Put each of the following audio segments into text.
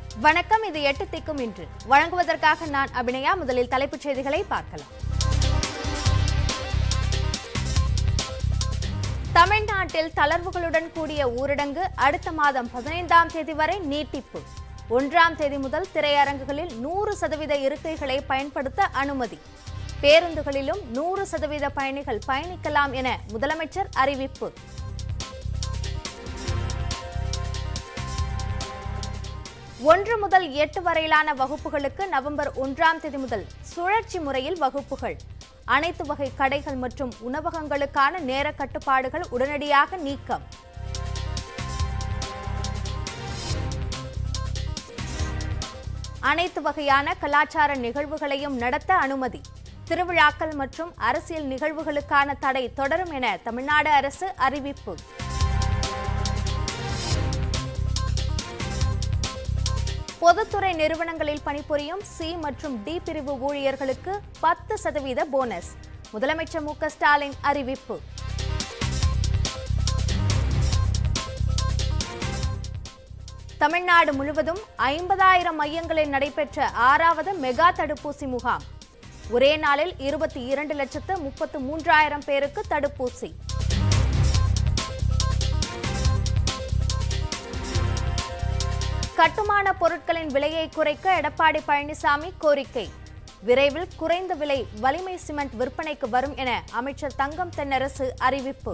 வணக்கம் இது எட்டு திக்கும் இன்று வழங்குவதற்காக நான் அபிநயா முதலில் தலைப்புச் செய்திகளை பார்க்கலாம் தமிழ்நாட்டில் தளர்வுகளுடன் கூடிய ஊரடங்கு அடுத்த மாதம் பதினைந்தாம் தேதி வரை நீட்டிப்பு ஒன்றாம் தேதி முதல் திரையரங்குகளில் நூறு சதவீத இருக்கைகளை பயன்படுத்த அனுமதி பேருந்துகளிலும் நூறு சதவீத பயணிகள் பயணிக்கலாம் என முதலமைச்சர் அறிவிப்பு ஒன்று முதல் எட்டு வரையிலான வகுப்புகளுக்கு நவம்பர் ஒன்றாம் தேதி முதல் சுழற்சி முறையில் வகுப்புகள் அனைத்து வகை கடைகள் மற்றும் உணவகங்களுக்கான நேர கட்டுப்பாடுகள் உடனடியாக நீக்கம் அனைத்து வகையான கலாச்சார நிகழ்வுகளையும் நடத்த அனுமதி திருவிழாக்கள் மற்றும் அரசியல் நிகழ்வுகளுக்கான தடை தொடரும் என தமிழ்நாடு அரசு அறிவிப்பு பொதுத்துறை நிறுவனங்களில் பணிபுரியும் சி மற்றும் டி பிரிவு ஊழியர்களுக்கு பத்து சதவீத போனஸ் முதலமைச்சர் மு க ஸ்டாலின் அறிவிப்பு தமிழ்நாடு முழுவதும் ஐம்பதாயிரம் மையங்களில் நடைபெற்ற ஆறாவது மெகா தடுப்பூசி முகாம் ஒரே நாளில் இருபத்தி இரண்டு லட்சத்து முப்பத்து மூன்றாயிரம் பேருக்கு தடுப்பூசி கட்டுமான பொருட்களின் விலையை குறைக்க எடப்பாடி பழனிசாமி கோரிக்கை விரைவில் குறைந்த விலை வலிமை சிமெண்ட் விற்பனைக்கு வரும் என அமைச்சர் தங்கம் தென்னரசு அறிவிப்பு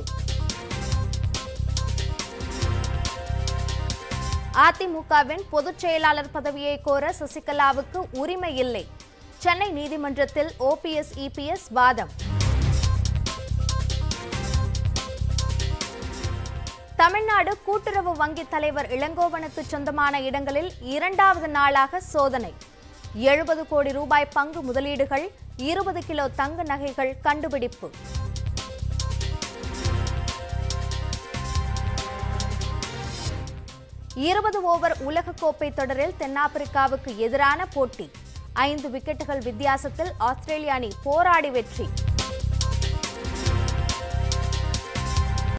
அதிமுகவின் பொதுச் செயலாளர் பதவியை கோர சசிகலாவுக்கு உரிமை இல்லை சென்னை நீதிமன்றத்தில் ஓபிஎஸ் இபிஎஸ் வாதம் தமிழ்நாடு கூட்டுறவு வங்கி தலைவர் இளங்கோவனுக்கு சொந்தமான இடங்களில் இரண்டாவது நாளாக சோதனை எழுபது கோடி ரூபாய் பங்கு முதலீடுகள் இருபது கிலோ தங்க நகைகள் கண்டுபிடிப்பு இருபது ஓவர் உலகக்கோப்பை தொடரில் தென்னாப்பிரிக்காவுக்கு எதிரான போட்டி ஐந்து விக்கெட்டுகள் வித்தியாசத்தில் ஆஸ்திரேலிய அணி போராடி வெற்றி